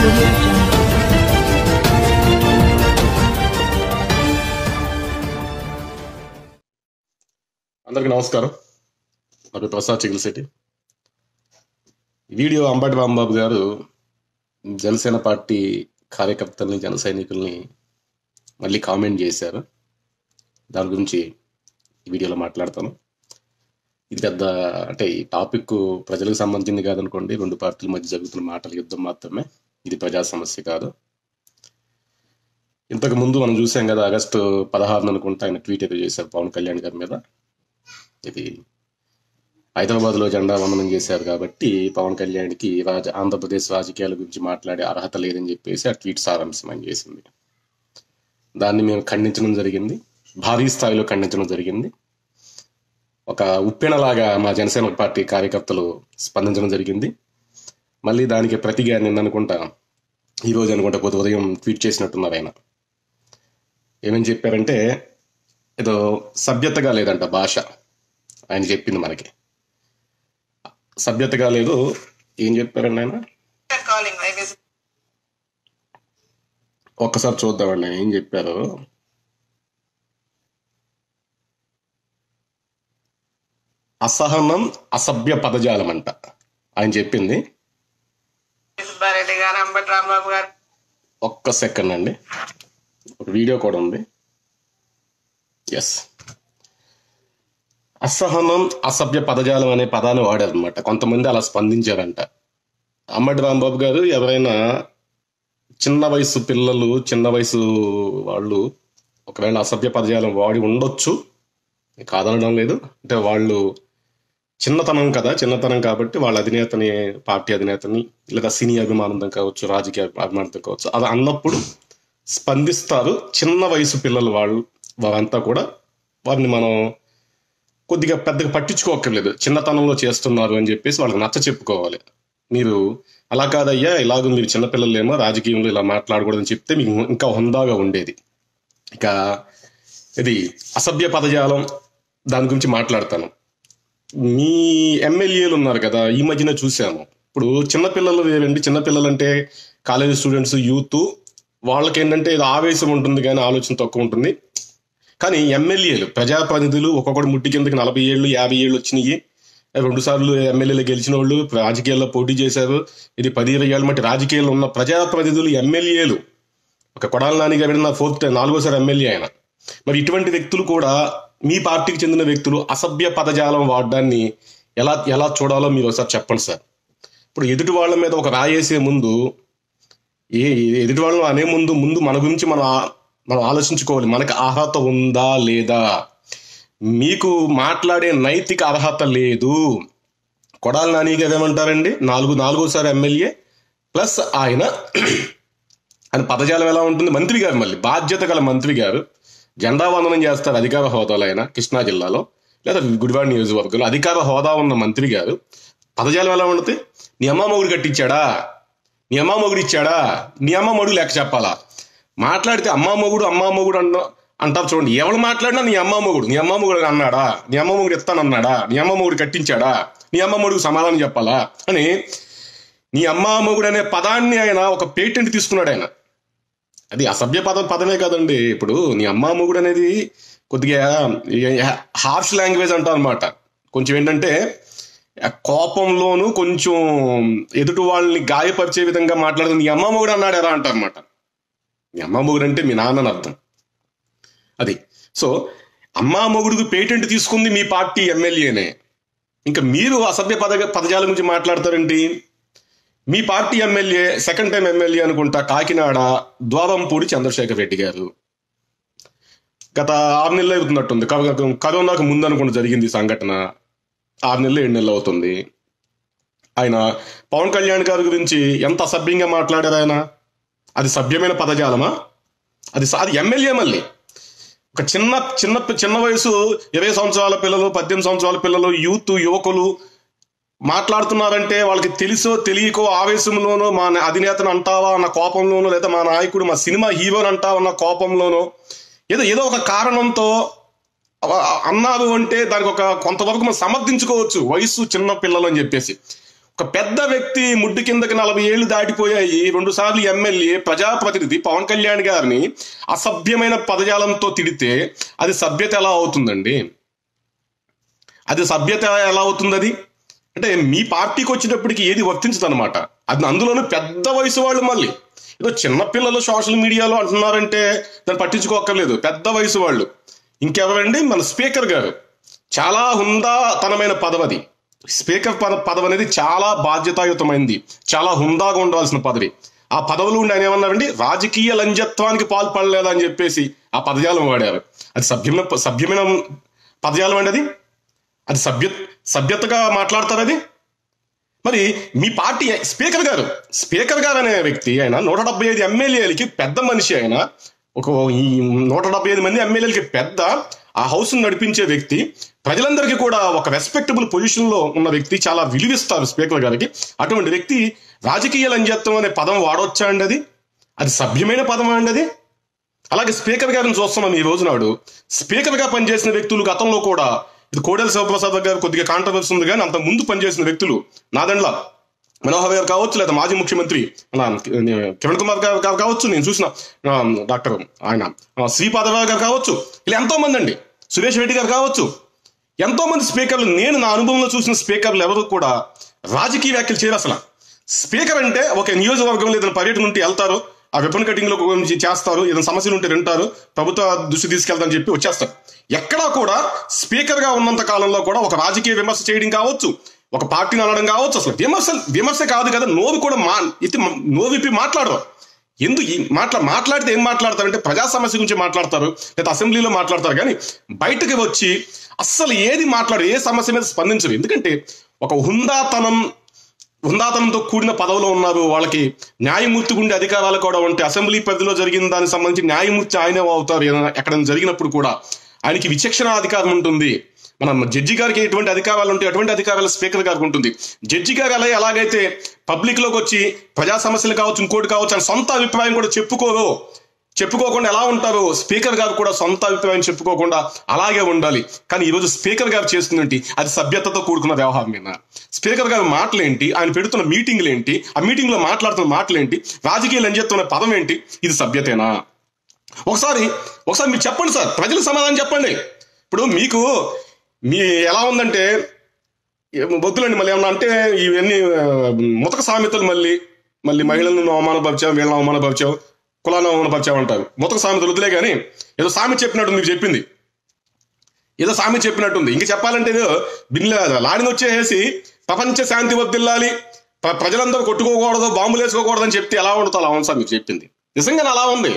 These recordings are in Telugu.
audio jungle. అందరికీ నమస్కారం నా పేరు ప్రసాద్ చిగిలిశెట్టి ఈ వీడియో అంబటి రాంబాబు గారు జనసేన పార్టీ కార్యకర్తల్ని జన సైనికుల్ని మళ్ళీ కామెంట్ చేశారు దాని గురించి ఈ వీడియోలో మాట్లాడతాను ఇది పెద్ద అంటే ఈ టాపిక్ ప్రజలకు సంబంధించింది కాదనుకోండి రెండు పార్టీల మధ్య జరుగుతున్న మాటల యుద్ధం మాత్రమే ఇది ప్రజా సమస్య కాదు ఇంతకు ముందు మనం చూసాం కదా ఆగస్టు పదహారున అనుకుంటా ఆయన ట్వీట్ ఏదో చేశారు పవన్ కళ్యాణ్ గారి మీద ఇది హైదరాబాద్ లో జెండా వందనం చేశారు కాబట్టి పవన్ కళ్యాణ్కి రాజ ఆంధ్రప్రదేశ్ రాజకీయాల గురించి మాట్లాడే అర్హత లేదని చెప్పేసి ఆ ట్వీట్ సారాంశం అని చేసింది దాన్ని మేము ఖండించడం జరిగింది భారీ స్థాయిలో ఖండించడం జరిగింది ఒక ఉప్పెనలాగా మా జనసేన పార్టీ కార్యకర్తలు స్పందించడం జరిగింది మళ్ళీ దానికి ప్రతిగా నిన్న అనుకుంటా ఈ రోజు అనుకుంటా కొద్ది ఉదయం ట్వీట్ చేసినట్టున్నారు ఆయన ఏమని చెప్పారంటే ఏదో సభ్యతగా లేదంట భాష ఆయన చెప్పింది మనకి సభ్యతగా లేదు ఏం చెప్పారండి ఆయన calling like is ఒక్కసారి చూద్దామండి ఆయన ఏం చెప్పారు అసహనం అసభ్య పదజాలం అంట ఆయన చెప్పింది సుబ్బారెడ్డి గారు అంబటి రాంబాబు గారు ఒక్క సెకండ్ అండి ఒక వీడియో కూడా ఉంది ఎస్ అసహనం అసభ్య పదజాలం అనే పదాన్ని వాడారు అనమాట కొంతమంది అలా స్పందించారంట అమ్మటి రాంబాబు గారు ఎవరైనా చిన్న వయసు పిల్లలు చిన్న వయసు వాళ్ళు ఒకవేళ అసభ్య పదజాలం వాడి ఉండొచ్చు కాదనడం లేదు అంటే వాళ్ళు చిన్నతనం కదా చిన్నతనం కాబట్టి వాళ్ళ అధినేతని పార్టీ అధినేతని లేదా సినీ అభిమానంతో కావచ్చు రాజకీయ అభిమానంతో కావచ్చు అది అన్నప్పుడు స్పందిస్తారు చిన్న వయసు పిల్లలు వాళ్ళు వారంతా కూడా వారిని మనం కొద్దిగా పెద్దగా పట్టించుకోకర్లేదు చిన్నతనంలో చేస్తున్నారు అని చెప్పేసి వాళ్ళకి నచ్చ చెప్పుకోవాలి మీరు అలా కాదయ్యా ఇలాగ మీరు చిన్నపిల్లలేమో రాజకీయంలో ఇలా మాట్లాడకూడదని చెప్తే మీకు ఇంకా హుందాగా ఉండేది ఇక ఇది అసభ్య పదజాలం దాని గురించి మాట్లాడతాను మీ ఎమ్మెల్యేలు ఉన్నారు కదా ఈ మధ్యన చూసాము ఇప్పుడు చిన్నపిల్లలు వేరండి చిన్నపిల్లలు అంటే కాలేజ్ స్టూడెంట్స్ యూత్ వాళ్ళకి ఏంటంటే ఏదో ఆవేశం ఉంటుంది కానీ ఆలోచన తక్కువ ఉంటుంది కానీ ఎమ్మెల్యేలు ప్రజాప్రతినిధులు ఒక్కొక్కటి ముట్టి కిందకి నలభై ఏళ్ళు యాభై ఏళ్ళు వచ్చినాయి రెండు సార్లు ఎమ్మెల్యేలు గెలిచిన వాళ్ళు రాజకీయాల్లో పోటీ చేశారు ఇది పది ఇరవై ఏళ్ళ మట్టి రాజకీయాల్లో ఉన్న ప్రజాప్రతినిధులు ఎమ్మెల్యేలు ఒక కొడాల నాని గారి నా ఫోర్త్ నాలుగోసారి ఎమ్మెల్యే ఆయన మరి ఇటువంటి వ్యక్తులు కూడా మీ పార్టీకి చెందిన వ్యక్తులు అసభ్య పదజాలం వాడడాన్ని ఎలా ఎలా చూడాలో మీరు ఒకసారి చెప్పండి సార్ ఇప్పుడు ఎదుటి వాళ్ళ మీద ఒక రాయేసే ముందు ఏ ఎదుటి వాళ్ళని అనే ముందు ముందు మన గురించి మనం ఆ- మనం ఆలోచించుకోవాలి మనకు అర్హత ఉందా లేదా మీకు మాట్లాడే నైతిక అర్హత లేదు కొడాలి నాని గారు ఏమంటారండి నాలుగు నాలుగోసారి ఎమ్మెల్యే ప్లస్ ఆయన ఆయన పదజాలం ఎలా ఉంటుంది మంత్రి గారు మళ్ళీ బాధ్యత గల మంత్రి గారు జెండా వందనం చేస్తారు అధికార హోదాలో ఆయన కృష్ణా జిల్లాలో లేదా గుడివాడ నియోజకవర్గంలో అధికార హోదా ఉన్న మంత్రి గారు పదజాలం ఎలా ఉంటుంది నీ అమ్మ మొగుడు కట్టించాడా నీ అమ్మ మొగుడు ఇచ్చాడా నీ అమ్మ మొగుడు లెక్క చెప్పాలా మాట్లాడితే అమ్మ మొగుడు అమ్మ మొగుడు అన్న అంటారు చూడండి ఎవరు మాట్లాడినా నీ అమ్మ మొగుడు నీ అమ్మ మొగుడు అన్నాడా నీ అమ్మ మొగుడు ఇస్తానన్నాడా నీ అమ్మ మొగుడు కట్టించాడా నీ అమ్మ మొగుడు సమాధానం చెప్పాలా అని నీ అమ్మ మొగుడు అనే పదాన్ని ఆయన ఒక పేటెంట్ తీసుకున్నాడు ఆయన అది అసభ్య పదం పదమే కదండి ఇప్పుడు నీ అమ్మ మొగుడు అనేది కొద్దిగా హార్ష్ లాంగ్వేజ్ అంటాం అనమాట కొంచెం ఏంటంటే ఆ కోపంలోను కొంచెం ఎదుటి వాళ్ళని గాయపరిచే విధంగా మాట్లాడుతుంది నీ అమ్మ మొగుడు అన్నాడు ఎలా అంటారన్నమాట మీ అమ్మ మొగుడు అంటే మీ నాన్న అని అర్థం అది సో అమ్మా మొగుడుకు పేటెంట్ తీసుకుంది మీ పార్టీ ఎమ్మెల్యేనే ఇంకా మీరు అసభ్య పద పదజాలం గురించి మాట్లాడతారేంటి మీ party MLA second time MLA అనుకుంటా కాకినాడ ద్వారంపూడి చంద్రశేఖర్ రెడ్డి గారు గత ఆరు నెలలు అవుతున్నట్టుంది కరో- కరోనాకు ముందు అనుకుంటా జరిగింది ఈ సంఘటన ఆరు నెలలు ఏడు నెలలు అవుతుంది ఆయన పవన్ కళ్యాణ్ గారి గురించి ఎంత అసభ్యంగా మాట్లాడారు ఆయన అది సభ్యమైన పదజాలమా అది స- అది ఎమ్మెల్యే మళ్ళీ ఒక చిన్న చిన్న చిన్న వయసు ఇరవై సంవత్సరాల పిల్లలు పద్దెనిమిది సంవత్సరాల పిల్లలు యూత్ యువకులు మాట్లాడుతున్నారంటే వాళ్ళకి తెలుసో తెలియకో ఆవేశంలోనో మా అధినేతను అంటావా అన్న కోపంలోనో లేదా మా నాయకుడు మా సినిమా హీరోని అంటావా అన్న కోపంలోనో ఏదో ఏదో ఒక కారణంతో అవ- అన్నారు అంటే దానికి ఒక కొంతవరకు మనం సమర్థించుకోవచ్చు వయసు చిన్న పిల్లలు అని చెప్పేసి ఒక పెద్ద వ్యక్తి ముడ్డు కిందకి నలభై ఏళ్ళు దాటిపోయాయి రెండు సార్లు ఎమ్మెల్యే ప్రజాప్రతినిధి పవన్ కళ్యాణ్ గారిని అసభ్యమైన పదజాలంతో తిడితే అది సభ్యత ఎలా అవుతుందండి అది సభ్యత ఎలా అవుతుంది అది అంటే మీ పార్టీకి వచ్చేటప్పటికి ఏది వర్తించదు అనమాట అది అందులోనూ పెద్ద వయసు వాళ్ళు మళ్ళీ ఏదో చిన్నపిల్లలు సోషల్ మీడియాలో అంటున్నారంటే దాన్ని పట్టించుకోక్కర్లేదు పెద్ద వయసు వాళ్ళు ఇంకెవరండి మన స్పీకర్ గారు చాలా హుందాతనమైన పదవది స్పీకర్ పద పదవి అనేది చాలా బాధ్యతాయుతమైంది చాలా హుందాగా ఉండవలసిన పదవి ఆ పదవులు ఉండి ఆయన ఏమన్నారండి రాజకీయ లంజత్వానికి పాల్పడలేదా అని చెప్పేసి ఆ పదజాలం వాడారు అది సభ్యమైన సభ్యమైన పదజాలం అండి అది అది సభ్య సభ్యతగా మాట్లాడతారు అది మరి మీ party speaker garu speaker garu అనే వ్యక్తి ఆయన నూట డెబ్బై ఐదు ఎమ్మెల్యేలకి పెద్ద మనిషి ఆయన ఒక ఈ నూట డెబ్బై ఐదు మంది ఎమ్మెల్యేలకి పెద్ద ఆ హౌస్ నడిపించే వ్యక్తి ప్రజలందరికీ కూడా ఒక రెస్పెక్టబుల్ పొజిషన్ లో ఉన్న వ్యక్తి చాలా విలువిస్తారు స్పీకర్ గారికి అటువంటి వ్యక్తి రాజకీయ లంజత్వం అనే పదం వాడవచ్చా అండి అది అది సభ్యమైన పదమా అండి అది అలాగే స్పీకర్ గారిని చూస్తున్నాం ఈ రోజు నాడు స్పీకర్ గా పనిచేసిన వ్యక్తులు గతంలో కూడా ఇది కోడెల శివప్రసాద్ గారు కొద్దిగా కాంట్రవర్సీ ఉంది కానీ అంత ముందు పనిచేసిన వ్యక్తులు నాదండ్ల మనోహర్ గారు కావచ్చు లేదా మాజీ ముఖ్యమంత్రి మన కిరణ్ కుమార్ గారు గారు కావచ్చు నేను చూసిన ఆ, డాక్టర్ ఆయన ఆ, శ్రీపాదరావు గారు కావచ్చు ఇలా ఎంతో మంది అండి సురేష్ రెడ్డి గారు కావచ్చు ఎంతో మంది స్పీకర్లు నేను నా అనుభవంలో చూసిన స్పీకర్లు ఎవరు కూడా రాజకీయ వ్యాఖ్యలు చేయరు అసలు స్పీకర్ అంటే ఒక నియోజకవర్గంలో ఏదైనా పర్యటన ఉంటే వెళ్తారు ఆ వెపన్ కటింగ్ లో గురించి చేస్తారు ఏదైనా సమస్యలు ఉంటే వింటారు ప్రభుత్వ దృష్టి తీసుకెళ్తారని చెప్పి వచ్చేస్తారు ఎక్కడా కూడా స్పీకర్ గా ఉన్నంత కాలంలో కూడా ఒక రాజకీయ విమర్శ చేయడం కావచ్చు ఒక పార్టీని అనడం కావచ్చు అసలు విమర్శ విమర్శ కాదు కదా నోరు కూడా మా ఎత్తి నోరు విప్పి మాట్లాడరు ఎందుకు ఈ మాట్లా మాట్లాడితే ఏం మాట్లాడతారంటే ప్రజా సమస్య గురించి మాట్లాడతారు లేదా అసెంబ్లీలో మాట్లాడతారు కానీ బయటకు వచ్చి అస్సలు ఏది మాట్లాడు ఏ సమస్య మీద స్పందించరు ఎందుకంటే ఒక హుందాతనం హుందాతనంతో కూడిన పదవిలో ఉన్నారు వాళ్ళకి న్యాయమూర్తి గుండె అధికారాలు కూడా ఉంటాయి అసెంబ్లీ పరిధిలో జరిగిన దానికి సంబంధించి న్యాయమూర్తి ఆయనే అవుతారు ఏదైనా ఎక్కడైనా జరిగినప్పుడు కూడా ఆయనకి విచక్షణ అధికారం ఉంటుంది మన జడ్జి గారికి ఎటువంటి అధికారాలు ఉంటాయి అటువంటి అధికారాలు స్పీకర్ గారికి ఉంటుంది జడ్జి గారు అలా ఎలాగైతే పబ్లిక్ లోకి వచ్చి ప్రజా సమస్యలు కావచ్చు ఇంకోటి కావచ్చు అని సొంత అభిప్రాయం కూడా చెప్పుకోరు చెప్పుకోకుండా ఎలా ఉంటారు స్పీకర్ గారు కూడా సొంత అభిప్రాయం చెప్పుకోకుండా అలాగే ఉండాలి కానీ ఈరోజు స్పీకర్ గారు చేస్తుందంటే అది సభ్యతతో కూడుకున్న వ్యవహారం మీద స్పీకర్ గారి మాటలేంటి ఆయన పెడుతున్న మీటింగ్లు ఏంటి ఆ మీటింగ్ లో మాట్లాడుతున్న మాటలేంటి రాజకీయ లంజెత్తున్న పదం ఏంటి ఇది సభ్యతేనా ఒకసారి ఒకసారి మీరు చెప్పండి సార్ ప్రజలకు సమాధానం చెప్పండి ఇప్పుడు మీకు మీ ఎలా ఉందంటే ఏం వద్దులండి మళ్ళీ ఏమన్నా అంటే ఇవన్నీ ఆ, ముతక సామెతలు మళ్ళీ మళ్ళీ మహిళలను అవమానపరిచాం వీళ్ళని అవమానపరిచాం కులాన్ని అవమానపరిచాం అంటారు ముతక సామెతలు వద్దులే కానీ ఏదో సామెత చెప్పినట్టు మీరు చెప్పింది ఏదో సామెత చెప్పినట్టుంది ఇంక చెప్పాలంటే ఏదో బిన్ల లాడిని వచ్చేసి ప్రపంచ శాంతి వర్దిల్లాలి ప్ర- ప్రజలందరూ కొట్టుకోకూడదు బాంబులు వేసుకోకూడదు అని చెప్తే ఎలా ఉండదు అలా ఉంది సార్ మీరు చెప్పింది నిజంగానే అలా ఉంది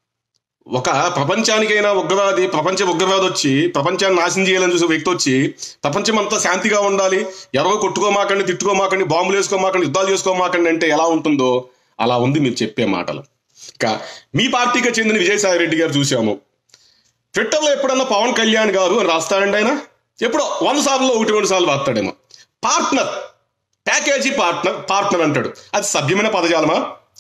ఒక ప్రపంచానికైనా ఉగ్రవాది ప్రపంచ ఉగ్రవాది వచ్చి ప్రపంచాన్ని నాశనం చేయాలని చూసే వ్యక్తి వచ్చి ప్రపంచం అంతా శాంతిగా ఉండాలి ఎవరో కొట్టుకోమాకండి తిట్టుకోమాకండి బాంబులు వేసుకోమాకండి యుద్ధాలు చేసుకోమాకండి అంటే ఎలా ఉంటుందో అలా ఉంది మీరు చెప్పే మాటలు ఇక మీ పార్టీకి చెందిన విజయసాయి రెడ్డి గారు చూసాము ట్విట్టర్లో ఎప్పుడన్నా పవన్ కళ్యాణ్ గారు అని రాస్తాడండి ఆయన ఎప్పుడో వంద సార్లు ఒకటి రెండు సార్లు రాస్తాడేమో పార్ట్నర్ ప్యాకేజీ పార్ట్నర్ పార్ట్నర్ అంటాడు అది సభ్యమైన పదజాలమా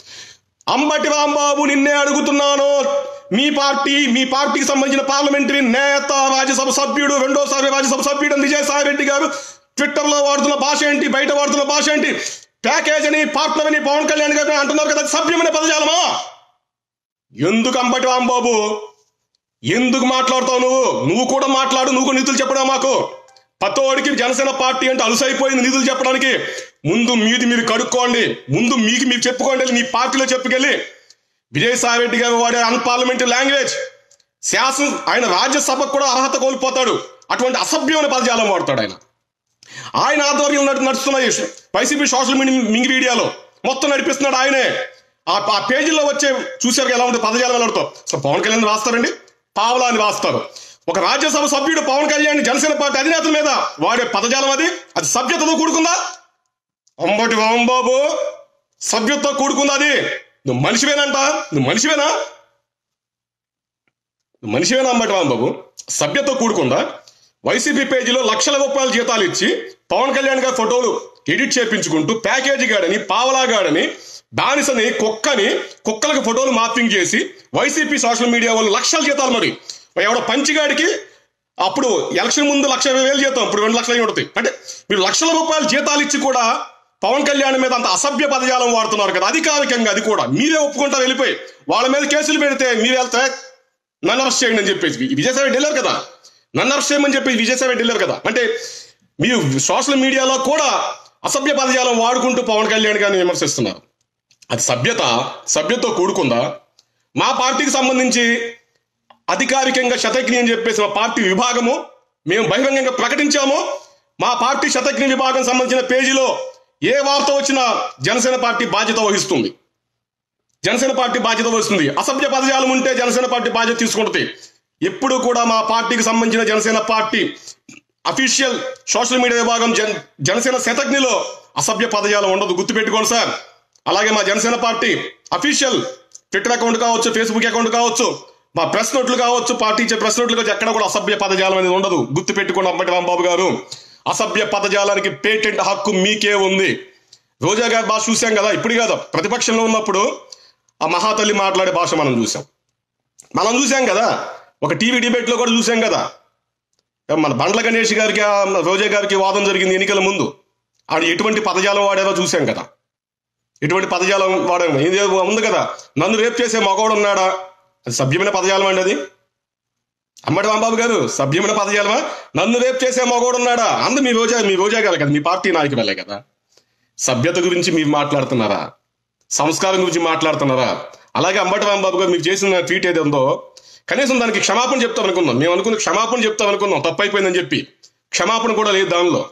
అంబటి రాంబాబు నిన్నే అడుగుతున్నాను మీ పార్టీ మీ పార్టీకి సంబంధించిన పార్లమెంటరీ నేత రాజ్యసభ సభ్యుడు రెండోసారి రాజ్యసభ సభ్యుడు విజయసాయి రెడ్డి గారు ట్విట్టర్ లో వాడుతున్న భాష ఏంటి బయట వాడుతున్న భాష ఏంటి ప్యాకేజ్ అని పార్ట్నర్ అని పవన్ కళ్యాణ్ గారు అంటున్నారు కదా అది సభ్యమైన పదజాలమా ఎందుకు అంబటి రాంబాబు ఎందుకు మాట్లాడుతావు నువ్వు నువ్వు కూడా మాట్లాడు నువ్వు కూడా నిధులు చెప్పడం మాకు పత్తోడికి జనసేన పార్టీ అంటే అలసైపోయింది నిధులు చెప్పడానికి ముందు మీది మీరు కడుక్కోండి ముందు మీకు మీరు చెప్పుకోండి నీ పార్టీలో చెప్పుకెళ్ళి విజయసాయి రెడ్డి గారు వాడే అన్పార్లమెంటరీ లాంగ్వేజ్ శాసన ఆయన రాజ్యసభకు కూడా అర్హత కోల్పోతాడు అటువంటి అసభ్యమైన పదజాలం వాడతాడు ఆయన ఆయన ఆధ్వర్యంలో నడు- నడుస్తున్న ఈ వైసీపీ సోషల్ మీడియా మింగి మీడియాలో మొత్తం నడిపిస్తున్నాడు ఆయనే ఆ ఆ పేజీలో వచ్చే చూశారు ఎలా ఉంటుంది పదజాలం వెళ్ళడంతో సో పవన్ కళ్యాణ్ రాస్తారండి పావలా అని రాస్తారు ఒక రాజ్యసభ సభ్యుడు పవన్ కళ్యాణ్ జనసేన పార్టీ అధినేతల మీద వాడే పదజాలం అది అది సభ్యతతో కూడుకుందా అంబటి రాంబాబు సభ్యతతో కూడుకుందా అది నువ్వు మనిషివేనంట నువ్వు మనిషివేనా నువ్వు మనిషివేనా అంబటి రాంబాబు సభ్యతతో కూడుకుందా వైసీపీ పేజీలో లక్షల రూపాయల జీతాలు ఇచ్చి పవన్ కళ్యాణ్ గారి ఫోటోలు ఎడిట్ చేపించుకుంటూ ప్యాకేజీ గాడని పావలా గాడని బానిసని కుక్కని కుక్కలకు ఫోటోలు మార్పింగ్ చేసి వైసీపీ సోషల్ మీడియా వాళ్ళు లక్షల జీతాలు మరి ఎవడో పంచిగాడికి అప్పుడు ఎలక్షన్ ముందు లక్ష ఇరవై వేలు జీతం ఇప్పుడు రెండు లక్షలు అయి ఉంటుంది అంటే మీరు లక్షల రూపాయల జీతాలు ఇచ్చి కూడా పవన్ కళ్యాణ్ మీద అంత అసభ్య పదజాలం వాడుతున్నారు కదా అధికారికంగా అది కూడా మీరే ఒప్పుకుంటారు వెళ్ళిపోయి వాళ్ళ మీద కేసులు పెడితే మీరు వెళ్తే నన్ను అరెస్ట్ చేయండి అని చెప్పేసి విజయసాయి రెడ్డి వెళ్ళారు కదా నన్ను అరెస్ట్ చేయమని చెప్పి విజయసాయి రెడ్డి వెళ్ళారు కదా అంటే మీరు సోషల్ మీడియాలో కూడా అసభ్య పదజాలం వాడుకుంటూ పవన్ కళ్యాణ్ గారిని విమర్శిస్తున్నారు అది సభ్యత సభ్యతతో కూడుకుందా మా పార్టీకి సంబంధించి అధికారికంగా శతజ్ఞి అని చెప్పేసి మా పార్టీ విభాగము మేము బహిరంగంగా ప్రకటించాము మా పార్టీ శతజ్ఞి విభాగం సంబంధించిన పేజీలో ఏ వార్త వచ్చినా జనసేన పార్టీ బాధ్యత వహిస్తుంది జనసేన పార్టీ బాధ్యత వహిస్తుంది అసభ్య పదజాలం ఉంటే జనసేన పార్టీ బాధ్యత తీసుకుంటుంది ఎప్పుడు కూడా మా పార్టీకి సంబంధించిన Janasena party official social media విభాగం జన్ జనసేన శతజ్ఞిలో అసభ్య పదజాలం ఉండదు గుర్తుపెట్టుకోండి సార్ అలాగే మా Janasena party official Twitter account కావచ్చు ఫేస్బుక్ అకౌంట్ కావచ్చు మా ప్రెస్ నోట్లు కావచ్చు పార్టీ ఇచ్చే ప్రెస్ నోట్లు కావచ్చు ఎక్కడ కూడా అసభ్య పదజాలం అనేది ఉండదు గుర్తుపెట్టుకోండి అమ్మటి రాంబాబు గారు అసభ్య పదజాలానికి పేటెంట్ హక్కు మీకే ఉంది రోజా గారి భాష చూసాం కదా ఇప్పుడు కాదు ప్రతిపక్షంలో ఉన్నప్పుడు ఆ మహాతల్లి మాట్లాడే భాష మనం చూసాం మనం చూసాం కదా ఒక టీవీ డిబేట్లో కూడా చూసాం కదా మన బండ్ల గణేష్ గారికి ఆ రోజా గారికి వాదం జరిగింది ఎన్నికల ముందు ఆడు ఎటువంటి పదజాలం వాడారో చూసాం కదా ఎటువంటి పదజాలం వాడాము ఏది ఉంది కదా నన్ను రేపు చేసే మగవాడు ఉన్నాడా అది సభ్యమైన పదజాలం అండి అది అమ్మటి రాంబాబు గారు సభ్యమైన పదజాలమా నన్ను రేపు చేసే మగవాడు ఉన్నాడా అందు మీ రోజా మీ రోజా గారు కదా మీ పార్టీ నాయకులే కదా సభ్యత గురించి మీరు మాట్లాడుతున్నారా సంస్కారం గురించి మాట్లాడుతున్నారా అలాగే అంబటి రాంబాబు గారు మీకు చేసిన ట్వీట్ ఏది ఉందో కనీసం దానికి క్షమాపణ చెప్తాం అనుకున్నాం మేము అనుకున్న క్షమాపణ చెప్తాం అనుకున్నాం తప్పైపోయిందని చెప్పి క్షమాపణ కూడా లేదు దానిలో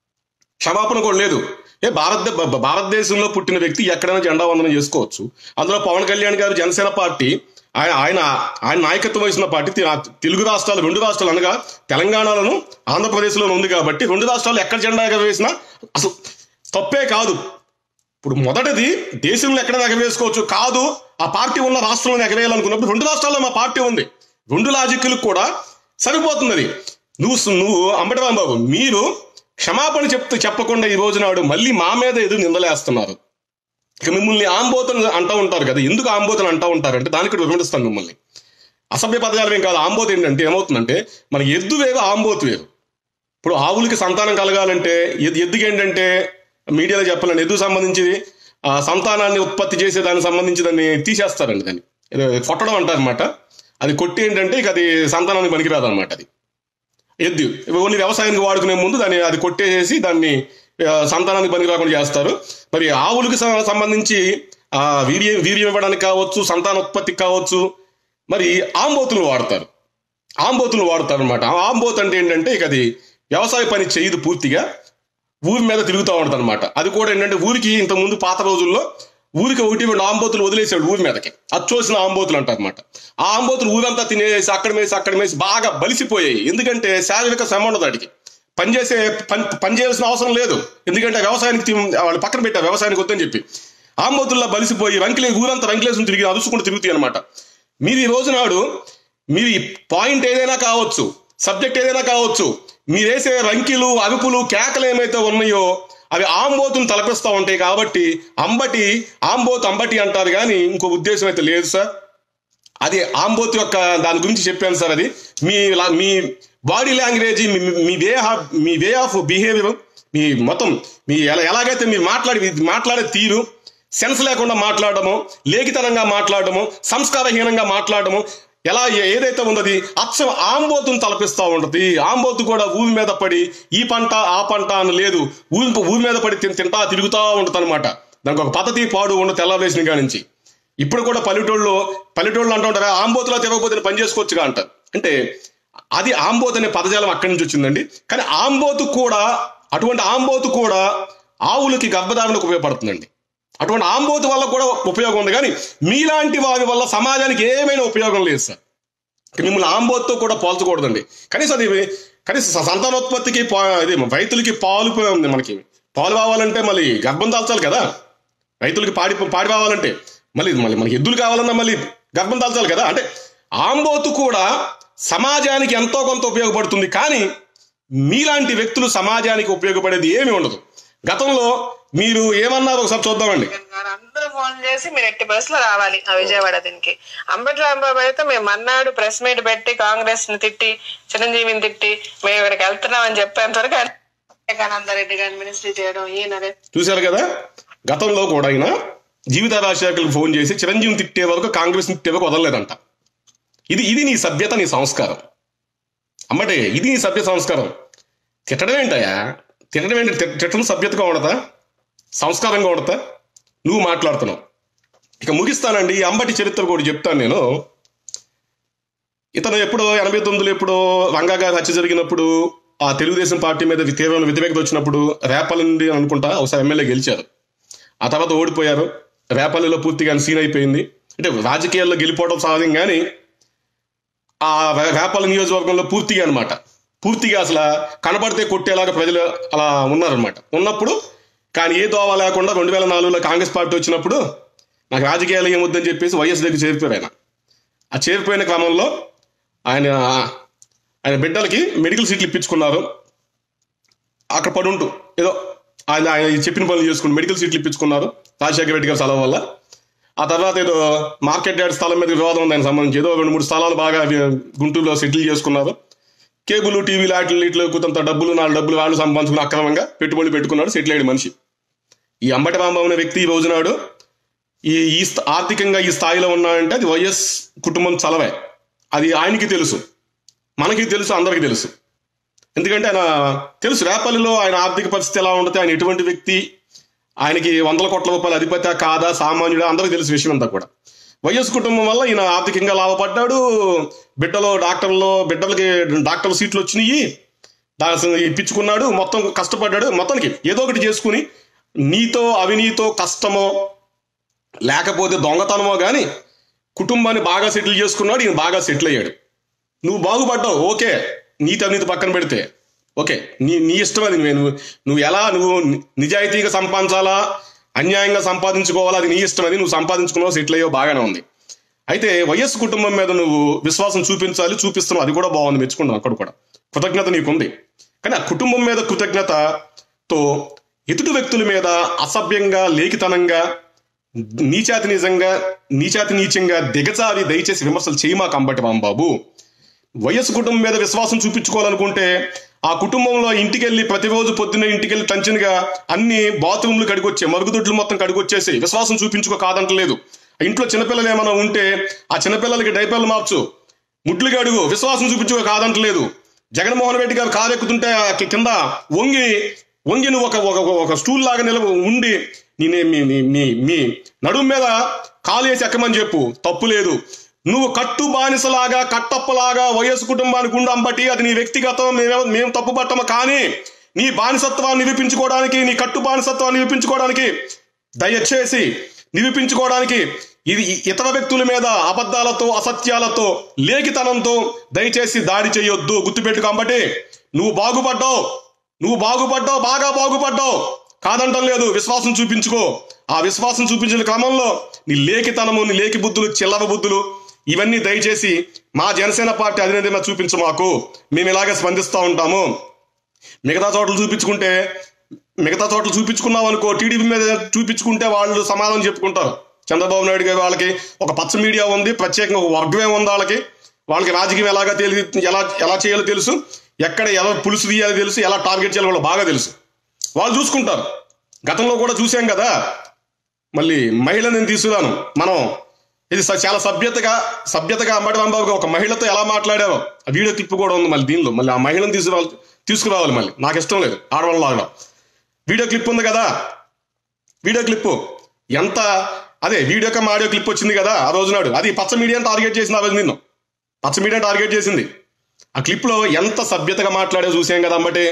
క్షమాపణ కూడా లేదు ఏ భారత భ- భారతదేశంలో పుట్టిన వ్యక్తి ఎక్కడైనా జెండా వందనం చేసుకోవచ్చు అందులో పవన్ కళ్యాణ్ గారు జనసేన పార్టీ ఆయన ఆయన ఆయన నాయకత్వం వహిస్తున్న పార్టీ తి- తెలుగు రాష్ట్రాలు రెండు రాష్ట్రాలు అనగా తెలంగాణలోను ఆంధ్రప్రదేశ్లోను ఉంది కాబట్టి రెండు రాష్ట్రాలు ఎక్కడ జెండా ఎగరవేసినా అసలు తప్పే కాదు ఇప్పుడు మొదటిది దేశంలో ఎక్కడైనా ఎగవేసుకోవచ్చు కాదు ఆ పార్టీ ఉన్న రాష్ట్రంలో ఎగవేయాలనుకున్నప్పుడు రెండు రాష్ట్రాల్లో మా పార్టీ ఉంది రెండు లాజిక్లకు కూడా సరిపోతుంది అది నువ్వు నువ్వు అంబటి రాంబాబు మీరు క్షమాపణ చెప్తూ చెప్పకుండా ఈ రోజు నాడు మళ్ళీ మా మీద ఎదురు నిందలేస్తున్నారు ఇక మిమ్మల్ని ఆంబోతను అంటూ ఉంటారు కదా ఎందుకు ఆంబోతను అంటూ ఉంటారంటే దానికి కూడా వివరిస్తాను మిమ్మల్ని అసభ్య పదజాలం ఏం కాదు ఆంబోత్ ఏంటంటే ఏమవుతుందంటే మనకి ఎద్దు వేరు ఆంబోతు వేరు ఇప్పుడు ఆవులకి సంతానం కలగాలంటే ఎద్దు ఎద్దుకి ఏంటంటే మీడియాలో చెప్పాలంటే ఎద్దుకు సంబంధించి ఆ సంతానాన్ని ఉత్పత్తి చేసే దానికి సంబంధించి దాన్ని తీసేస్తారండి దాన్ని ఏదో కొట్టడం అంటారనమాట అది కొట్టి ఏంటంటే ఇక అది సంతానానికి పనికిరాదు అనమాట అది ఎద్దు ఓన్లీ వ్యవసాయానికి వాడుకునే ముందు దాన్ని అది కొట్టేసి దాన్ని ఆ, సంతానానికి పనికి రాకుండా చేస్తారు మరి ఆవులకు సం- సంబంధించి ఆ వీర్యం వీర్యం ఇవ్వడానికి కావచ్చు సంతాన ఉత్పత్తికి కావచ్చు మరి ఆంబోతులు వాడతారు ఆంబోతులు వాడతారు అనమాట ఆంబోత్ అంటే ఏంటంటే ఇక అది వ్యవసాయ పని చేయదు పూర్తిగా ఊరి మీద తిరుగుతూ ఉంటుంది అనమాట అది కూడా ఏంటంటే ఊరికి ఇంత ముందు పాత రోజుల్లో ఊరికి ఒకటి రెండు ఆంబోతులు వదిలేసాడు ఊరి మీదకి అచ్చోసిన ఆంబోతులు అంటారు అనమాట ఆ ఆంబోతులు ఊరంతా తినేసి అక్కడ మేసి అక్కడ మేసి బాగా బలిసిపోయాయి ఎందుకంటే శారీరక శ్రమ ఉండదు వాటికి పని చేసే పని పని చేయాల్సిన అవసరం లేదు ఎందుకంటే వ్యవసాయానికి తి- వాళ్ళు పక్కన పెట్టారు వ్యవసాయానికి వద్దని చెప్పి ఆంబోతుల్లో బలిసిపోయి రంకిలే ఊరంతా రంకిలేసుకుని తిరిగి అరుచుకుంటూ తిరుగుతాయి అనమాట మీరు ఈ రోజు నాడు మీరు ఈ పాయింట్ ఏదైనా కావచ్చు సబ్జెక్ట్ ఏదైనా కావచ్చు మీరు వేసే రంకిలు అరుపులు కేకలు ఏమైతే ఉన్నాయో అవి ఆంబోతును తలపిస్తూ ఉంటాయి కాబట్టి అంబటి ఆంబోతు అంబటి అంటారు కానీ ఇంకో ఉద్దేశం అయితే లేదు సార్ అది ఆంబోత్ యొక్క దాని గురించి చెప్పాను సార్ అది మీ లా- మీ బాడీ లాంగ్వేజ్ మీ మీ వే ఆఫ్ మీ వే ఆఫ్ బిహేవియర్ మీ మొత్తం మీ ఎలా ఎలాగైతే మీరు మాట్లాడి మాట్లాడే తీరు సెన్స్ లేకుండా మాట్లాడడము లేఖితనంగా మాట్లాడడము సంస్కారహీనంగా మాట్లాడడము ఎలా ఏ- ఏదైతే ఉన్నది అచ్చం ఆంబోతును తలపిస్తూ ఉంటది ఆంబోతు కూడా ఊరి మీద పడి ఈ పంట ఆ పంట అని లేదు ఊరి ఊరి మీద పడి తిన్- తింటా తిరుగుతూ ఉంటుంది అనమాట దానికి ఒక పద్ధతి పాడు ఉండ తెల్లవేసిన కాడి నుంచి ఇప్పుడు కూడా పల్లెటూళ్ళు పల్లెటూళ్ళు అంటూ ఉంటారు ఆంబోతులో తిరగకపోతే పని చేసుకోవచ్చుగా అంటారు అంటే అది ఆంబోత్ అనే పదజాలం అక్కడి నుంచి వచ్చిందండి కానీ ఆంబోతు కూడా అటువంటి ఆంబోతు కూడా ఆవులకి గర్భధారణకు ఉపయోగపడుతుందండి అటువంటి ఆంబోతు వల్ల కూడా ఉపయోగం ఉంది కానీ మీలాంటి వారి వల్ల సమాజానికి ఏమైనా ఉపయోగం లేదు సార్ ఇక మిమ్మల్ని ఆంబోతుతో కూడా పోల్చకూడదండి కనీసం అది కనీసం స- సంతానోత్పత్తికి పా- ఇది రైతులకి పాలు ప- ఉంది మనకి పాలు కావాలంటే మళ్ళీ గర్భం దాల్చాలి కదా రైతులకి పాడి పాడి కావాలంటే మళ్ళీ మళ్ళీ మనకి ఎద్దులు కావాలన్నా మళ్ళీ గర్భం దాల్చాలి కదా అంటే ఆంబోతు కూడా సమాజానికి ఎంతో కొంత ఉపయోగపడుతుంది కానీ మీలాంటి వ్యక్తులు సమాజానికి ఉపయోగపడేది ఏమీ ఉండదు గతంలో మీరు ఏమన్నారు ఒకసారి చూద్దామండి గారు అందరూ ఫోన్ చేసి మీరు ఎట్టి బస్ లో రావాలి ఆ విజయవాడ దీనికి అంబటి రాంబాబు అయితే మేము మన్నాడు ప్రెస్ మీట్ పెట్టి కాంగ్రెస్ ని తిట్టి చిరంజీవిని తిట్టి మేము ఇక్కడికి వెళ్తున్నాం అని చెప్పేంత వరకు ఆయన వివేకానంద రెడ్డి గారిని మినిస్ట్రీ చేయడం ఈయన రే- చూశారు కదా గతంలో కూడా ఆయన జీవిత రాజశేఖర్కి ఫోన్ చేసి చిరంజీవిని తిట్టే వరకు కాంగ్రెస్ తిట్టే వరకు వదలలేదంట ఇది ఇది నీ సభ్యత నీ సంస్కారం అమ్మటే ఇది నీ సభ్య సంస్కారం తిట్టడం ఏంటయ్యా తిట్టడం ఏంటి తిట్- తిట్టడం సభ్యతగా ఉండదా సంస్కారంగా ఉండదా నువ్వు మాట్లాడుతున్నావు ఇక ముగిస్తానండి ఈ అంబటి చరిత్ర కూడా చెప్తాను నేను ఇతను ఎప్పుడో ఎనభై తొమ్మిదిలో ఎప్పుడో రంగా గారి హత్య జరిగినప్పుడు ఆ తెలుగుదేశం పార్టీ మీద తీవ్రమైన వ్యతిరేకత వచ్చినప్పుడు రేపల్లి అనుకుంటా ఒకసారి ఎమ్మెల్యే గెలిచారు ఆ తర్వాత ఓడిపోయారు రేపల్లిలో పూర్తిగా సీన్ అయిపోయింది అంటే రాజకీయాల్లో గెలిపోవడం సహజం కానీ ఆ రే- రేపల్లి నియోజకవర్గంలో పూర్తిగా అన్నమాట పూర్తిగా అసలు కనబడితే కొట్టేలాగా ప్రజలు అలా ఉన్నారనమాట ఉన్నప్పుడు కానీ ఏ దోవ లేకుండా రెండు వేల నాలుగులో కాంగ్రెస్ పార్టీ వచ్చినప్పుడు నాకు రాజకీయాలు ఏమొద్దని చెప్పేసి వైఎస్ దగ్గర చేరిపోయారు ఆయన ఆ చేరిపోయిన క్రమంలో ఆయన ఆయన బిడ్డలకి మెడికల్ సీట్లు ఇప్పించుకున్నారు అక్కడ పడుంటూ ఏదో ఆయన ఆయన చెప్పిన పనులు చేసుకుని మెడికల్ సీట్లు ఇప్పించుకున్నారు రాజశేఖర రెడ్డి గారి స్థలం వల్ల ఆ తర్వాత ఏదో మార్కెట్ యార్డ్ స్థలం మీద వివాదం ఉంది ఆయన సంబంధించి ఏదో రెండు మూడు స్థలాలు బాగా అవి గుంటూరులో సెటిల్ చేసుకున్నారు కేబుల్ టీవీ లాట్లు ఇట్లు కొంత డబ్బులు నాలుగు డబ్బులు వాళ్ళు సంపాదించుకుని అక్రమంగా పెట్టుబడులు పెట్టుకున్నాడు సెటిల్ అయ్యాడు మనిషి ఈ అంబటి రాంబాబు అనే వ్యక్తి ఈ రోజునాడు ఈ ఈ స్థ- ఆర్థికంగా ఈ స్థాయిలో ఉన్నాడంటే అది వైఎస్ కుటుంబం చలవే అది ఆయనకి తెలుసు మనకి తెలుసు అందరికీ తెలుసు ఎందుకంటే ఆయన తెలుసు రేపల్లిలో ఆయన ఆర్థిక పరిస్థితి ఎలా ఉంటుంది ఆయన ఎటువంటి వ్యక్తి ఆయనకి వందల కోట్ల రూపాయల అధిపత కాదా సామాన్యుడా అందరికీ తెలుసు విషయం అంతా కూడా వైఎస్ కుటుంబం వల్ల ఈయన ఆర్థికంగా లాభపడ్డాడు బిడ్డలో డాక్టర్లో బిడ్డలకి డాక్టర్ సీట్లు వచ్చినాయి దాని ఇప్పించుకున్నాడు మొత్తం కష్టపడ్డాడు మొత్తానికి ఏదో ఒకటి చేసుకుని నీతో అవినీతో కష్టమో లేకపోతే దొంగతనమో కానీ కుటుంబాన్ని బాగా సెటిల్ చేసుకున్నాడు ఈయన బాగా సెటిల్ అయ్యాడు నువ్వు బాగుపడ్డావు ఓకే నీతి అవినీతి పక్కన పెడితే ఓకే నీ నీ ఇష్టం అది నువ్వు నువ్వు ఎలా నువ్వు ని- నిజాయితీగా సంపాదించాలా అన్యాయంగా సంపాదించుకోవాలా అది నీ ఇష్టం అది నువ్వు సంపాదించుకున్నావు సెటిల్ అయ్యో బాగానే ఉంది అయితే వైఎస్ కుటుంబం మీద నువ్వు విశ్వాసం చూపించాలి చూపిస్తున్నావు అది కూడా బాగుంది మెచ్చుకున్నావు అక్కడ కూడా కృతజ్ఞత నీకుంది కానీ ఆ కుటుంబం మీద కృతజ్ఞతతో ఎదుటి వ్యక్తుల మీద అసభ్యంగా లేఖితనంగా నీచాతి నిజంగా నీచాతి నీచంగా దిగజారి దయచేసి విమర్శలు చేయమా కంబటి బాబు వయస్సు కుటుంబం మీద విశ్వాసం చూపించుకోవాలనుకుంటే ఆ కుటుంబంలో ఇంటికెళ్ళి ప్రతిరోజు పొద్దున్న ఇంటికెళ్ళి టంచన్గా అన్ని బాత్రూమ్లు కడిగొచ్చే మరుగుదొడ్లు మొత్తం కడిగొచ్చేసి విశ్వాసం చూపించుకో కాదంటలేదు ఆ ఇంట్లో చిన్నపిల్లలు ఏమైనా ఉంటే ఆ చిన్నపిల్లలకి డైపర్లు మార్చు ముడ్లు అడుగు విశ్వాసం చూపించుకో కాదంటలేదు జగన్మోహన్ రెడ్డి గారు కారు ఎక్కుతుంటే ఆ కి- కింద వంగి వంగి నువ్వు ఒక ఒక ఒక స్టూల్ లాగా నిలవ ఉండి నేనే మీ మీ మీ మీ నడుము మీద కాలు వేసి ఎక్కమని చెప్పు తప్పు లేదు నువ్వు కట్టు బానిసలాగా కట్టప్పలాగా వయస్సు కుటుంబానికి ఉండు అంబటి అది నీ వ్యక్తిగతం మేము మేము తప్పు పట్టము కానీ నీ బానిసత్వాన్ని నిరూపించుకోవడానికి నీ కట్టు బానిసత్వాన్ని నిరూపించుకోవడానికి దయచేసి నిరూపించుకోవడానికి ఇది ఇ- ఇతర వ్యక్తుల మీద అబద్ధాలతో అసత్యాలతో లేఖితనంతో దయచేసి దాడి చేయొద్దు గుర్తుపెట్టు కాబట్టి నువ్వు బాగుపడ్డావు నువ్వు బాగుపడ్డావు బాగా బాగుపడ్డావు కాదంటం లేదు విశ్వాసం చూపించుకో ఆ విశ్వాసం చూపించిన క్రమంలో నీ లేఖితనము నీ లేఖి బుద్ధులు చిల్లర బుద్ధులు ఇవన్నీ దయచేసి మా జనసేన పార్టీ అధినేత చూపించు మాకు మేము ఇలాగే స్పందిస్తూ ఉంటాము మిగతా చోట్ల చూపించుకుంటే మిగతా చోట్ల చూపించుకున్నాం అనుకో టీడీపీ మీద చూపించుకుంటే వాళ్ళు సమాధానం చెప్పుకుంటారు చంద్రబాబు నాయుడు గారు వాళ్ళకి ఒక పచ్చ మీడియా ఉంది ప్రత్యేకంగా ఒక వర్గమే ఉంది వాళ్ళకి వాళ్ళకి రాజకీయం ఎలాగా తెలి ఎలా ఎలా చేయాలో తెలుసు ఎక్కడ ఎలా పులుసు తీయాలో తెలుసు ఎలా టార్గెట్ చేయాలో కూడా బాగా తెలుసు వాళ్ళు చూసుకుంటారు గతంలో కూడా చూసాం కదా మళ్ళీ మహిళ నేను తీసుకురాను మనం ఇది స- చాలా సభ్యతగా సభ్యతగా అంబటి రాంబాబు గారు ఒక మహిళతో ఎలా మాట్లాడారో ఆ వీడియో క్లిప్ కూడా ఉంది మళ్ళీ దీనిలో మళ్ళీ ఆ మహిళను తీసుకురావాలి తీసుకురావాలి మళ్ళీ నాకు ఇష్టం లేదు ఆడవాళ్ళ లాగా వీడియో క్లిప్ ఉంది కదా వీడియో క్లిప్ ఎంత అదే వీడియో కమ్ ఆడియో క్లిప్ వచ్చింది కదా ఆ రోజు నాడు అది పచ్చ మీడియాని టార్గెట్ చేసింది ఆ రోజు నిన్ను పచ్చ మీడియా టార్గెట్ చేసింది ఆ క్లిప్ లో ఎంత సభ్యతగా మాట్లాడే చూసాం కదా అంబటి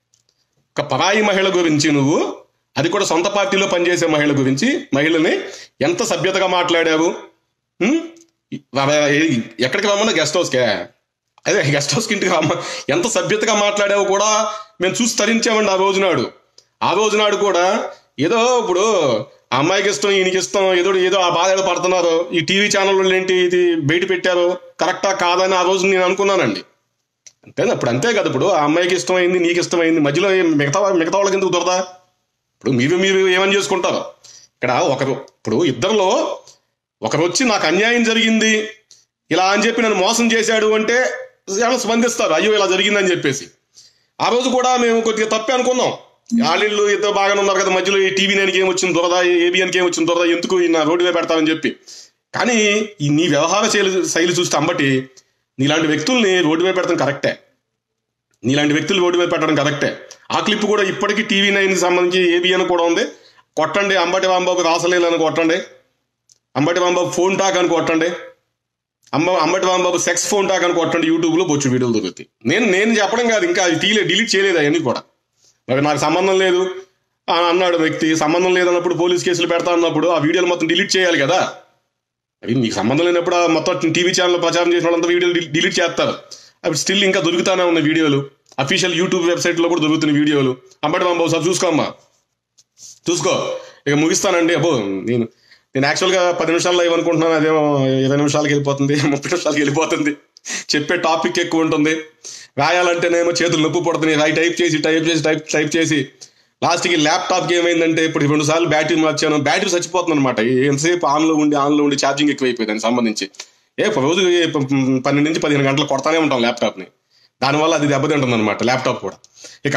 ఒక పరాయి మహిళ గురించి నువ్వు అది కూడా సొంత పార్టీలో పనిచేసే మహిళ గురించి మహిళని ఎంత సభ్యతగా మాట్లాడావు ఉం? రా- ఏ- ఎక్కడికి రమ్మన్నా గెస్ట్ హౌస్కే అదే గెస్ట్ హౌస్కి ఇంటికి రమ్మ ఎంత సభ్యతగా మాట్లాడావు కూడా మేము చూసి తరించామండి ఆ రోజు నాడు ఆ రోజు నాడు కూడా ఏదో ఇప్పుడు ఆ అమ్మాయికి ఇష్టం ఈయనకి ఇష్టం ఏదో ఏదో ఆ బాధ ఏదో పడుతున్నారు ఈ టీవీ ఛానల్ ఏంటి ఇది బయట పెట్టారు కరెక్టా కాదని ఆ రోజు నేను అనుకున్నానండి అంతేనా ఇప్పుడు అంతే కదా ఇప్పుడు ఆ అమ్మాయికి ఇష్టమైంది నీకు ఇష్టమైంది మధ్యలో ఏం మిగతా వా- మిగతా వాళ్ళకి ఎందుకు దొరదా ఇప్పుడు మీరు మీరు ఏమని చేసుకుంటారు ఇక్కడ ఒకరు ఇప్పుడు ఇద్దరిలో ఒకరు వచ్చి నాకు అన్యాయం జరిగింది ఇలా అని చెప్పి నన్ను మోసం చేశాడు అంటే ఏమైనా స్పందిస్తారు అయ్యో ఇలా జరిగిందని చెప్పేసి ఆ రోజు కూడా మేము కొద్దిగా తప్పే అనుకున్నాం వాళ్ళు ఇద్దరు బాగానే ఉన్నారు కదా మధ్యలో ఈ టీవీ నైన్కి ఏం వచ్చింది దొరద ఏబిఎన్కి ఏం వచ్చింది దొరద ఎందుకు ఈయన రోడ్డు మీద పెడతామని చెప్పి కానీ ఈ నీ వ్యవహార శైలి శైలి చూస్తే అంబటి నీలాంటి వ్యక్తుల్ని రోడ్డు మీద పెడతాం కరెక్టే నీలాంటి వ్యక్తులు రోడ్డు మీద పెట్టడం కరెక్టే ఆ క్లిప్ కూడా ఇప్పటికీ టీవీ నైన్కి సంబంధించి ఏబిఎన్ కూడా ఉంది కొట్టండి అంబటి రాంబాబు రాసలేలని కొట్టండి అంబటి రాంబాబు ఫోన్ టాక్ అని కొట్టండి అమ్మ Ambati Rambabu sex phone talk అని కొట్టండి యూట్యూబ్లో బొచ్చు వీడియోలు దొరుకుతాయి నేను నేను చెప్పడం కాదు ఇంకా అది తీలే డిలీట్ చేయలేదు అవన్నీ కూడా మరి నాకు సంబంధం లేదు అని అన్నాడు వ్యక్తి సంబంధం లేదన్నప్పుడు పోలీస్ కేసులు పెడతా అన్నప్పుడు ఆ వీడియోలు మొత్తం డిలీట్ చేయాలి కదా అవి మీకు సంబంధం లేనప్పుడు ఆ మొత్తం టీవీ ఛానల్ ప్రచారం చేసిన వాళ్ళంతా వీడియోలు డిల్- డిలీట్ చేస్తారు అవి స్టిల్ ఇంకా దొరుకుతానే ఉన్న వీడియోలు అఫీషియల్ యూట్యూబ్ వెబ్సైట్ లో కూడా దొరుకుతున్న వీడియోలు అంబటి రాంబాబు సార్ చూసుకోమ్మా చూసుకో ఇక ముగిస్తానండి అబ్బో నేను నేను యాక్చువల్గా పది నిమిషాల్లో ఇవ్వనుకుంటున్నాను అదేమో ఇరవై నిమిషాలకి వెళ్ళిపోతుంది ముప్పై నిమిషాలకి వెళ్ళిపోతుంది చెప్పే టాపిక్ ఎక్కువ ఉంటుంది రాయాలంటేనేమో చేతులు నొప్పి పడుతున్నాయి రాయి టైప్ చేసి టైప్ చేసి టైప్ టైప్ చేసి లాస్ట్కి ల్యాప్టాప్కి ఏమైందంటే ఇప్పుడు రెండు సార్లు బ్యాటరీ మార్చాను బ్యాటరీ చచ్చిపోతుంది అనమాట ఎంతసేపు ఆన్లో ఉండి ఆన్లో ఉండి ఛార్జింగ్ ఎక్కువైపోయింది దానికి సంబంధించి ఏ రోజు పన్నెండు నుంచి పదిహేను గంటలు కొడతానే ఉంటాం ల్యాప్టాప్ని దానివల్ల అది దెబ్బతింటుంది అనమాట ల్యాప్టాప్ కూడా ఇక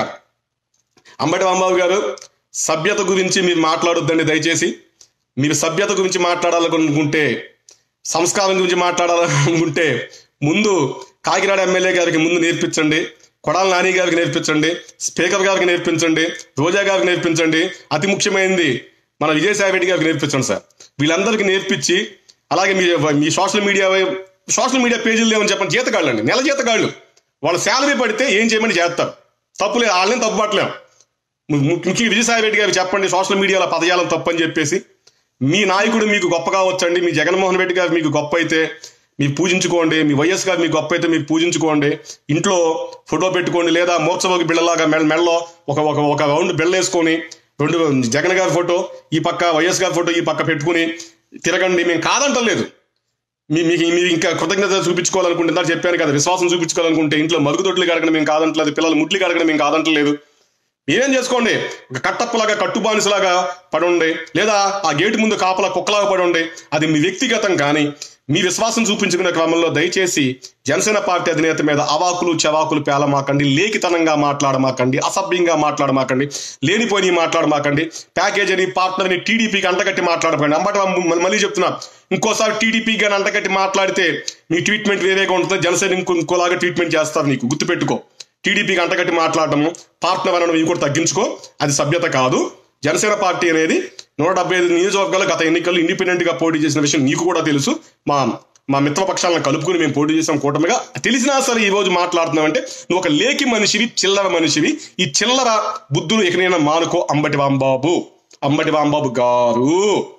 అంబటి రాంబాబు గారు సభ్యత గురించి మీరు మాట్లాడొద్దండి దయచేసి మీరు సభ్యత గురించి మాట్లాడాలనుకుంటే సంస్కారం గురించి మాట్లాడాలనుకుంటే ముందు కాకినాడ ఎమ్మెల్యే గారికి ముందు నేర్పించండి కొడాల నాని గారికి నేర్పించండి స్పీకర్ గారికి నేర్పించండి రోజా గారికి నేర్పించండి అతి ముఖ్యమైనది మన విజయసాయి రెడ్డి గారికి నేర్పించండి సార్ వీళ్ళందరికీ నేర్పించి అలాగే మీ మీ సోషల్ మీడియా సోషల్ మీడియా పేజీలు ఏమని చెప్పండి జీతగాళ్ళు అండి నెల జీతగాళ్ళు వాళ్ళ శాలరీ పడితే ఏం చేయమని చేస్తారు తప్పులే వాళ్ళని తప్పు పట్టలేం ము- ము- ముఖ్యంగా విజయసాయి రెడ్డి గారికి చెప్పండి సోషల్ మీడియాలో పదజాలం తప్పని చెప్పేసి మీ నాయకుడు మీకు గొప్పగా వచ్చండి మీ జగన్మోహన్ రెడ్డి గారు మీకు గొప్ప అయితే మీరు పూజించుకోండి మీ వైఎస్ గారు మీకు గొప్ప అయితే మీరు పూజించుకోండి ఇంట్లో ఫోటో పెట్టుకోండి లేదా మోర్చవోగి బిళ్ళలాగా మెడ మెడలో ఒక ఒక ఒక రౌండ్ బిళ్ళ వేసుకొని రెండు జగన్ గారి ఫోటో ఈ పక్క వైఎస్ గారి ఫోటో ఈ పక్క పెట్టుకుని తిరగండి మేము కాదంటలేదు మీ మీకు మీరు ఇంకా కృతజ్ఞత చూపించుకోవాలనుకుంటే ఇందాక చెప్పాను కదా విశ్వాసం చూపించుకోవాలనుకుంటే ఇంట్లో మరుగుదొడ్లు కడగడం మేము కాదంటలేదు పిల్లలు ముడ్లు కడగడం మేము కాదంటలేదు మీరేం చేసుకోండి ఒక కట్టప్పలాగా కట్టుబానిసలాగా పడుండి లేదా ఆ గేటు ముందు కాపలా కుక్కలాగా పడుండి అది మీ వ్యక్తిగతం కానీ మీ విశ్వాసం చూపించుకునే క్రమంలో దయచేసి జనసేన పార్టీ అధినేత మీద అవాకులు చవాకులు పేలమాకండి లేఖితనంగా మాట్లాడమాకండి అసభ్యంగా మాట్లాడమాకండి లేనిపోయి మాట్లాడమాకండి ప్యాకేజ్ అని పార్ట్నర్ అని టీడీపీకి అంటగట్టి మాట్లాడకండి అంబటి రాంబాబు మళ్ళీ- మళ్ళీ చెప్తున్నా ఇంకోసారి టీడీపీ కానీ అంటగట్టి మాట్లాడితే మీ ట్రీట్మెంట్ వేరేగా ఉంటుంది జనసేన ఇంకో ఇంకోలాగా ట్రీట్మెంట్ చేస్తారు నీకు గుర్తుపెట్టుకో టీడీపీకి అంటగట్టి మాట్లాడటము పార్ట్నర్ అనడం ఇవి కూడా తగ్గించుకో అది సభ్యత కాదు జనసేన పార్టీ అనేది నూట డెబ్బై ఐదు నియోజకవర్గాలు గత ఎన్నికల్లో ఇండిపెండెంట్ గా పోటీ చేసిన విషయం నీకు కూడా తెలుసు మా మా మిత్రపక్షాలను కలుపుకుని మేము పోటీ చేసాం కూటమిగా తెలిసినా సరే ఈ రోజు మాట్లాడుతున్నామంటే నువ్వు ఒక లేకి మనిషివి చిల్లర మనిషివి ఈ చిల్లర బుద్ధులు ఎక్కడైనా మానుకో అంబటి వాంబాబు అంబటి వాంబాబు గారు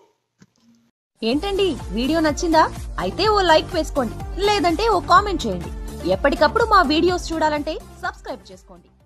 ఏంటండి వీడియో నచ్చిందా అయితే ఓ లైక్ వేసుకోండి లేదంటే ఓ కామెంట్ చేయండి ఎప్పటికప్పుడు మా వీడియోస్ చూడాలంటే సబ్స్క్రైబ్ చేసుకోండి